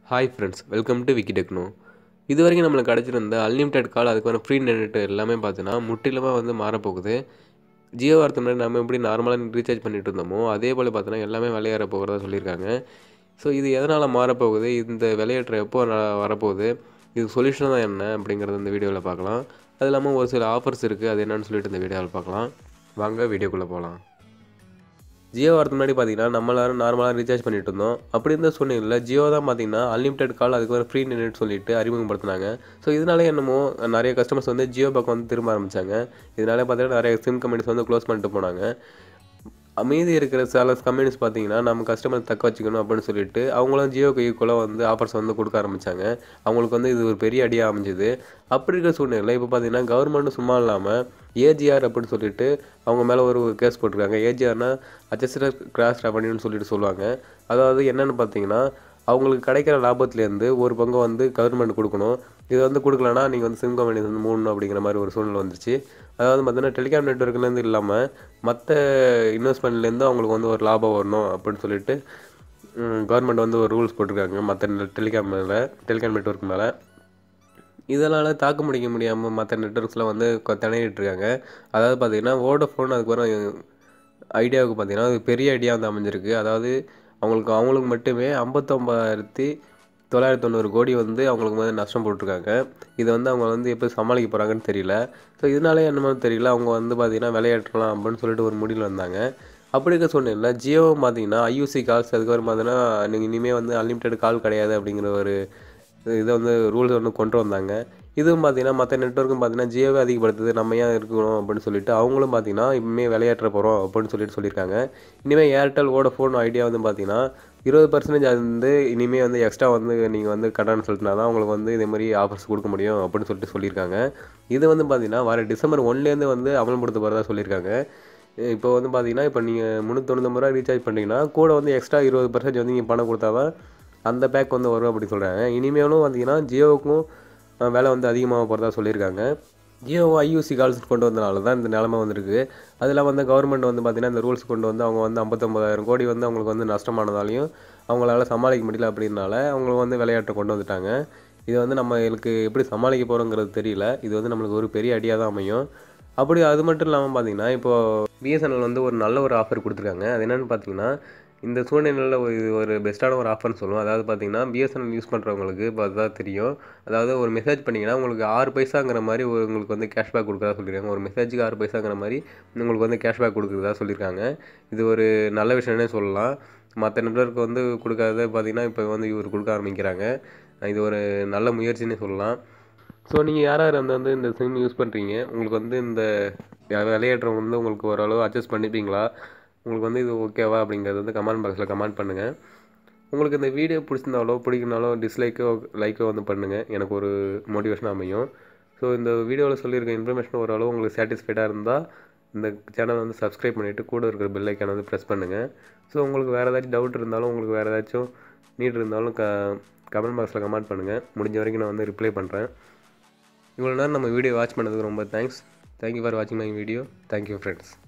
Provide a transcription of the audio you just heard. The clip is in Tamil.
hi friends welcome to Vicky Techno இது வரைக்கும் நம்மளுக்கு கிடச்சிருந்த அன்லிமிட்டெட் கால் அதுக்கான ஃப்ரீ நெட் எல்லாமே பார்த்தீங்கன்னா முற்றிலுமாக வந்து மாறப்போகுது ஜியோ வார்த்தை முன்னாடி நம்ம எப்படி நார்மலாக ரீசார்ஜ் பண்ணிட்டு இருந்தோமோ அதே போல் பார்த்தீங்கன்னா எல்லாமே விளையாட போகிறதா சொல்லியிருக்காங்க ஸோ இது எதனால் மாறப்போகுது இந்த விளையாட்டுற எப்போ ந- வரப்போகுது இது சொல்யூஷன் தான் என்ன அப்படிங்கிறத இந்த வீடியோவில் பார்க்கலாம் அது இல்லாமல் ஒரு சில ஆஃபர்ஸ் இருக்குது அது என்னன்னு சொல்லிட்டு இந்த வீடியோவில் பார்க்கலாம் வாங்க வீடியோக்குள்ளே போகலாம் ஜியோ வரதுக்கு முன்னாடி பார்த்தீங்கன்னா நம்ம எல்லாரும் நார்மலாக ரீசார்ஜ் பண்ணிட்டு இருந்தோம் அப்படி இருந்த சூழ்நிலையில் ஜியோ தான் பார்த்தீங்கன்னா அன்லிமிட்டெட் கால் அதுக்கு ஒரு ஃப்ரீ நெட் சொல்லிட்டு அறிமுகப்படுத்தினாங்க ஸோ இதனால என்னமோ நிறைய கஸ்டமர்ஸ் வந்து ஜியோ பக்கம் வந்து திரும்ப ஆரம்பிச்சாங்க இதனால பார்த்தீங்கன்னா நிறைய சிம் கம்பெனிஸ் வந்து க்ளோஸ் பண்ணிட்டு போனாங்க மீதி இருக்கிற சில கம்பெனிஸ் பார்த்தீங்கன்னா நம்ம கஸ்டமர் தக்க வச்சுக்கணும் அப்படின்னு சொல்லிட்டு அவங்களும் ஜியோக்கு ஈக்குவலாக வந்து ஆஃபர்ஸ் வந்து கொடுக்க ஆரம்பித்தாங்க அவங்களுக்கு வந்து இது ஒரு பெரிய அடியாக அமைஞ்சுது அப்படி இருக்கிற சூழ்நிலை இப்போ பார்த்தீங்கன்னா கவர்மெண்ட்டும் சும்மா இல்லாமல் ஏஜிஆர் அப்படின்னு சொல்லிட்டு அவங்க மேலே ஒரு கேஸ் போட்டிருக்காங்க ஏஜிஆர்னா அட்ஜஸ்டட் கிராஸ் ரெவன்யூன்னு சொல்லிட்டு சொல்லுவாங்க அதாவது என்னென்னு பார்த்தீங்கன்னா அவங்களுக்கு கிடைக்கிற லாபத்துலேருந்து ஒரு பங்கு வந்து கவர்மெண்ட் கொடுக்கணும் இது வந்து கொடுக்கலனா நீங்கள் வந்து சிம் கம்பெனி வந்து மூடணும் அப்படிங்கிற மாதிரி ஒரு சூழ்நிலை வந்துருச்சு அதாவது பார்த்தீங்கன்னா டெலிகாம் நெட்ஒர்க்லேருந்து இல்லாமல் மற்ற இன்வெஸ்ட்மெண்ட்லேருந்து அவங்களுக்கு வந்து ஒரு லாபம் வரணும் அப்படின்னு சொல்லிட்டு கவர்மெண்ட் வந்து ஒரு ரூல்ஸ் போட்டிருக்காங்க மற்ற டெலிகாம் மேலே டெலிகாம் நெட்ஒர்க் மேலே இதனால் தாக்கு முடிக்க முடியாமல் மற்ற நெட்ஒர்க்ஸ்லாம் வந்து கொ- திணறிட்டு இருக்காங்க அதாவது பார்த்தீங்கன்னா வோடஃபோன் அதுக்கு வரும் ஐடியாவுக்கு பார்த்தீங்கன்னா அது பெரிய ஐடியா வந்து அமைஞ்சிருக்கு அதாவது அவங்களுக்கு அவங்களுக்கு மட்டுமே ஐம்பத்தொம்பதாயிரத்தி தொள்ளாயிரத்தி தொண்ணூறு கோடி வந்து அவங்களுக்கு வந்து நஷ்டம் போட்டிருக்காங்க இதை வந்து அவங்க வந்து எப்படி சமாளிக்க போகிறாங்கன்னு தெரியல ஸோ இதனாலே என்னமோ தெரியல அவங்க வந்து பார்த்தீங்கன்னா விளையாடலாம் அப்படின்னு சொல்லிட்டு ஒரு முடிவில் வந்தாங்க அப்படி இருக்க சூழ்நிலை ஜியோவும் பார்த்தீங்கன்னா ஐயூசி கால்ஸ் அதுக்கப்புறம் பார்த்தீங்கன்னா நீங்கள் இனிமேல் வந்து அன்லிமிட்டெட் கால் கிடையாது அப்படிங்கிற ஒரு இதை வந்து ரூல்ஸ் ஒன்று கொண்டு வந்தாங்க இதுவும் பார்த்தீங்கன்னா மற்ற நெட்ஒர்க்கும் பார்த்தீங்கன்னா ஜியோவே அதிகப்படுத்துது நம்ம ஏன் இருக்கணும் அப்படின்னு சொல்லிட்டு அவங்களும் பார்த்தீங்கன்னா இனிமேல் விளையாட்டுற போகிறோம் அப்படின்னு சொல்லிட்டு சொல்லியிருக்காங்க இனிமேல் ஏர்டெல் வோடஃபோன் ஐடியா வந்து பார்த்தீங்கன்னா இருபது பர்சன்டேஜ் வந்து இனிமேல் வந்து எக்ஸ்ட்ரா வந்து நீங்கள் வந்து கட்டணம் செலுத்தினா தான் உங்களுக்கு வந்து இதே மாதிரி ஆஃபர்ஸ் கொடுக்க முடியும் அப்படின்னு சொல்லிட்டு சொல்லியிருக்காங்க இது வந்து பார்த்தீங்கன்னா வர டிசம்பர் ஒன்லேருந்து வந்து அமல்படுத்த போகிறதா சொல்லியிருக்காங்க இப்போ வந்து பார்த்தீங்கன்னா இப்போ நீங்கள் முந்நூற்றொண்ணூறு ரூபா ரீசார்ஜ் பண்ணிங்கன்னா கூட வந்து எக்ஸ்ட்ரா இருபது பர்சன்டேஜ் வந்து நீங்கள் பணம் கொடுத்தா தான் அந்த பேக் வந்து வரும் அப்படி சொல்கிறாங்க இனிமேலும் பார்த்தீங்கன்னா ஜியோவுக்கும் அஹ், விலை வந்து அதிகமாக போகிறதா சொல்லியிருக்காங்க ஜியோ ஐயூசி கால்ஸ் கொண்டு வந்தனால தான் இந்த நிலமை வந்திருக்கு அதில் வந்து கவர்மெண்ட் வந்து பார்த்திங்கன்னா இந்த ரூல்ஸ் கொண்டு வந்து அவங்க வந்து ஐம்பத்தொம்பதாயிரம் கோடி வந்து அவங்களுக்கு வந்து நஷ்டமானதாலையும் அவங்களால சமாளிக்க முடியல அப்படின்னால அவங்களுக்கு வந்து விளையாட்டை கொண்டு வந்துட்டாங்க இது வந்து நம்மளுக்கு எப்படி சமாளிக்க போகிறோங்கிறது தெரியல இது வந்து நம்மளுக்கு ஒரு பெரிய ஐடியா தான் அமையும் அப்படி அது மட்டும் இல்லாமல் பார்த்தீங்கன்னா இப்போது பிஎஸ்என்எல் வந்து ஒரு நல்ல ஒரு ஆஃபர் கொடுத்துருக்காங்க அது என்னென்னு பார்த்தீங்கன்னா இந்த சூழ்நிலையில் ஒரு இது ஒரு பெஸ்ட்டான ஒரு ஆஃபர்னு சொல்லுவோம் அதாவது பார்த்தீங்கன்னா பிஎஸ்என்எல் யூஸ் பண்ணுறவங்களுக்கு இப்போ அதுதான் தெரியும் அதாவது ஒரு மெசேஜ் பண்ணிங்கன்னா உங்களுக்கு ஆறு பைசாங்கிற மாதிரி ஒரு உங்களுக்கு வந்து கேஷ்பேக் கொடுக்குறதா சொல்லியிருக்காங்க ஒரு மெசேஜுக்கு ஆறு பைசாங்கிற மாதிரி உங்களுக்கு வந்து கேஷ்பேக் கொடுக்குறதா சொல்லியிருக்காங்க இது ஒரு நல்ல விஷயம்னே சொல்லலாம் மற்ற நெட்வொர்க் வந்து கொடுக்காத பார்த்தீங்கன்னா இப்போ வந்து இவர் கொடுக்க ஆரம்பிக்கிறாங்க இது ஒரு நல்ல முயற்சின்னே சொல்லலாம் ஸோ நீங்கள் யார் யார் வந்து வந்து இந்த சிம் யூஸ் பண்ணுறீங்க உங்களுக்கு வந்து இந்த விளையாடுறவங்க வந்து உங்களுக்கு ஓரளவு அட்ஜஸ்ட் பண்ணிப்பீங்களா உங்களுக்கு வந்து இது ஓகேவா அப்படிங்கிறது வந்து கமெண்ட் பாக்ஸில் கமெண்ட் பண்ணுங்கள் உங்களுக்கு இந்த வீடியோ பிடிச்சிருந்தாலோ பிடிக்கனாலோ டிஸ்லைக்கோ லைக்கோ வந்து பண்ணுங்கள் எனக்கு ஒரு மோட்டிவேஷனாக அமையும் ஸோ இந்த வீடியோவில் சொல்லியிருக்க இன்ஃபர்மேஷன் ஓரளவு உங்களுக்கு சாட்டிஸ்ஃபைடாக இருந்தால் இந்த சேனலை வந்து சப்ஸ்கிரைப் பண்ணிவிட்டு கூட இருக்கிற பெல் ஐக்கானை வந்து ப்ரெஸ் பண்ணுங்கள் ஸோ உங்களுக்கு வேறு ஏதாச்சும் டவுட் இருந்தாலும் உங்களுக்கு வேறு ஏதாச்சும் நீட் இருந்தாலும் க கமெண்ட் பாக்ஸில் கமெண்ட் பண்ணுங்கள் முடிஞ்ச வரைக்கும் நான் வந்து ரிப்ளை பண்ணுறேன் இவ்வளோ நேரம் நம்ம வீடியோ வாட்ச் பண்ணதுக்கு ரொம்ப தேங்க்ஸ் தேங்க்யூ ஃபார் வாட்சிங் மை வீடியோ தேங்க்யூ ஃப்ரெண்ட்ஸ்